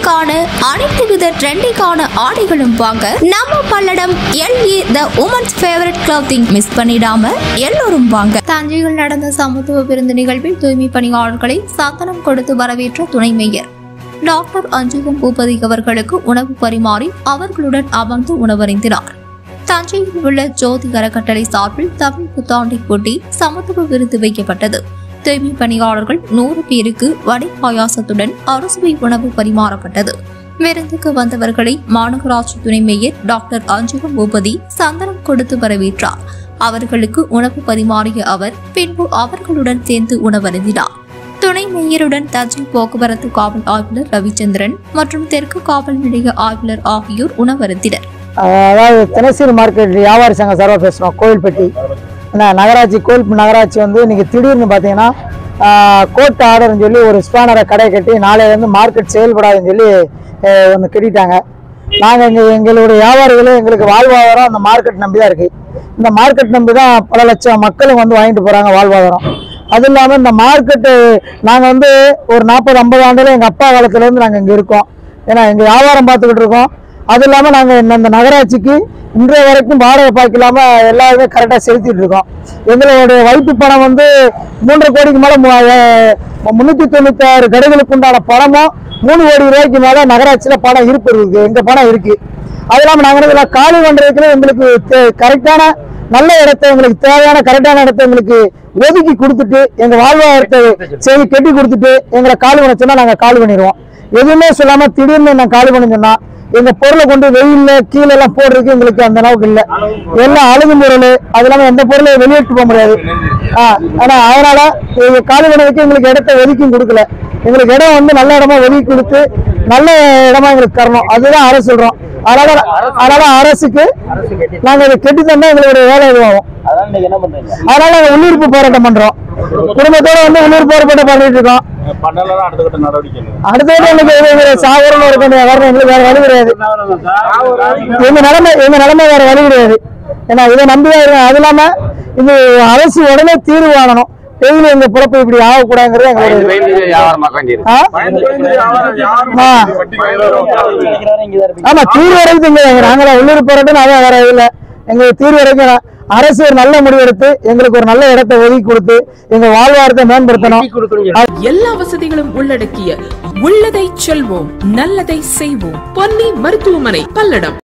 பெண்களுக்கான அனைத்து வித ட்ரெண்டிங்கான ஆடைகளும் வாங்க நம்ம Palladam LE the women's favourite clothing miss பண்ணிடாம எல்லோரும் வாங்க தஞ்சையில் நடந்த சமத்துவ விருந்து நிகழ்வில் தூய்மை பணியாளர்களை சந்தனம் கொடுத்து வரவேற்ற துணை மேயர் டாக்டர் அஞ்சுகம் பூபதி அவர்களுக்கு உணவு பரிமாறி அவர்களுடன் அமர்ந்து உணவருந்தினார் தஞ்சையில் உள்ள ஜோதி அறக்கட்டளை சார்பில் தமிழ் புத்தாண்டை ஒட்டி சமத்துவ விருது வைக்கப்பட்டது தூய்மை பணியாளர்கள் நூறு பேருக்கு வடை பாயாசத்துடன் அறுசுவை உணவு பரிமாறப்பட்டது விருந்துக்கு வந்தவர்களை மாநகராட்சி துணை மேயர் டாக்டர் அஞ்சுகம் பூபதி சந்தனம் கொடுத்து வரவேற்றார் அவர்களுக்கு உணவு பரிமாறிய அவர் பின்பு அவர்களுடன் சேர்ந்து உணவருந்தினார் துணை மேயருடன் தஞ்சை போக்குவரத்து காவல் ஆய்வாளர் ரவிச்சந்திரன் மற்றும் தெற்கு காவல் நிலைய ஆய்வாளர் ஆகியோர் உணவருந்தினர் அதாவது தினசரி மார்க்கெட் வியாபாரி சங்கம் சார்பாக பேசுகிறோம் கோவில்பட்டி என்ன நகராட்சி கோவில் நகராட்சி வந்து இன்னைக்கு திடீர்னு பார்த்தீங்கன்னா கோர்ட் ஆர்டர்னு சொல்லி ஒரு ஸ்பேனரை கடை கட்டி நாளையிலேருந்து மார்க்கெட் செயல்படாதுன்னு சொல்லி ஒன்று கட்டிட்டாங்க நாங்கள் எங்கள் எங்களுடைய வியாபாரிகளும் எங்களுக்கு வாழ்வாதாரம் அந்த மார்க்கெட் நம்பி தான் இருக்குது இந்த மார்க்கெட் நம்பி தான் பல லட்சம் மக்களும் வந்து வாங்கிட்டு போகிறாங்க வாழ்வாதாரம் அது இல்லாமல் இந்த மார்க்கெட்டு நாங்கள் வந்து ஒரு நாற்பது ஐம்பது ஆண்டுல எங்கள் அப்பா காலத்துலேருந்து நாங்கள் இங்கே இருக்கோம் ஏன்னா எங்கள் வியாபாரம் பார்த்துக்கிட்டு இருக்கோம் அது இல்லாமல் நாங்கள் இந்த நகராட்சிக்கு இன்றைய வரைக்கும் வாடகை பார்க்கலாம எல்லாருமே கரெக்டாக செலுத்திட்டு இருக்கோம் எங்களுடைய வைப்பு பணம் வந்து மூன்றரை கோடிக்கு மேலே முந்நூற்றி தொண்ணூற்றி ஆறு கடைகளுக்கு உண்டான பணமும் மூணு கோடி ரூபாய்க்கு மேலே நகராட்சியில் பணம் இருப்பு இருக்குது எங்கள் பணம் இருக்குது அது இல்லாமல் நாங்கள் இதில் காலி பண்ணுறதுக்கு எங்களுக்கு கரெக்டான நல்ல இடத்த எங்களுக்கு தேவையான கரெக்டான இடத்த எங்களுக்கு ஒதுக்கி கொடுத்துட்டு எங்க வாழ்வாதாரத்தை செய்து கட்டி கொடுத்துட்டு எங்களை காலி பண்ண சொன்னா நாங்க காலி பண்ணிடுவோம் எதுவுமே சொல்லாம திடீர்னு நான் காலி பண்ண சொன்னா எங்க பொருளை கொண்டு வெயில்ல கீழே எல்லாம் போடுறதுக்கு எங்களுக்கு அந்த அளவுக்கு இல்ல எல்லாம் அழுகு பொருள் அது இல்லாம எந்த பொருளை வெளியிட்டு போக முடியாது ஆஹ் ஆனா அதனால எங்க காலி பண்ணதுக்கு எங்களுக்கு இடத்த ஒதுக்கியும் கொடுக்கல எங்களுக்கு இடம் வந்து நல்ல இடமா ஒதுக்கி கொடுத்து நல்ல இடமா எங்களுக்கு தரணும் அதுதான் அரசு சொல்றோம் அதனால அதனால அரசுக்கு நாங்க இதை கெட்டி தந்தா எங்களுடைய வேலை இதுவாகும் அதான் நீங்க என்ன பண்றீங்க அதனால நாங்க உள்ளிருப்பு போராட்டம் பண்றோம் குடும்பத்தோட வந்து உள்ளிருப்பு போராட்டம் பண்ணிட்டு இருக்கோம் பண்ணலாம் அடுத்த கட்ட நடவடிக்கை அடுத்தது எங்களுக்கு எங்களுக்கு சாகரம்னு ஒரு கொஞ்சம் வரணும் எங்களுக்கு வேற வழி கிடையாது எங்க நிலைமை எங்க நிலைமை வேற வழி கிடையாது ஏன்னா இதை நம்பிதான் இருக்கேன் அது இல்லாம இது அரசு உடனே தீர்வு வாங்கணும் டெய்லி எங்க பிறப்பு இப்படி ஆகக்கூடாதுங்கிறது எங்களுடைய இது. ஆ? ஆ. ஆமா தீர்வு வரைக்கும் இங்க நாங்கள உள்ளூர் போராட்டம் அதான் வேற இல்ல எங்களுக்கு தீர்வு வரைக்கும் அரசு ஒரு நல்ல முடிவு எடுத்து எங்களுக்கு ஒரு நல்ல இடத்தை ஒதுக்கி கொடுத்து எங்க வாழ்வாதாரத்தை மேம்படுத்தணும் எல்லா வசதிகளும் உள்ளடக்கிய உள்ளதை செல்வோம் நல்லதை செய்வோம் பொன்னி மருத்துவமனை பல்லடம்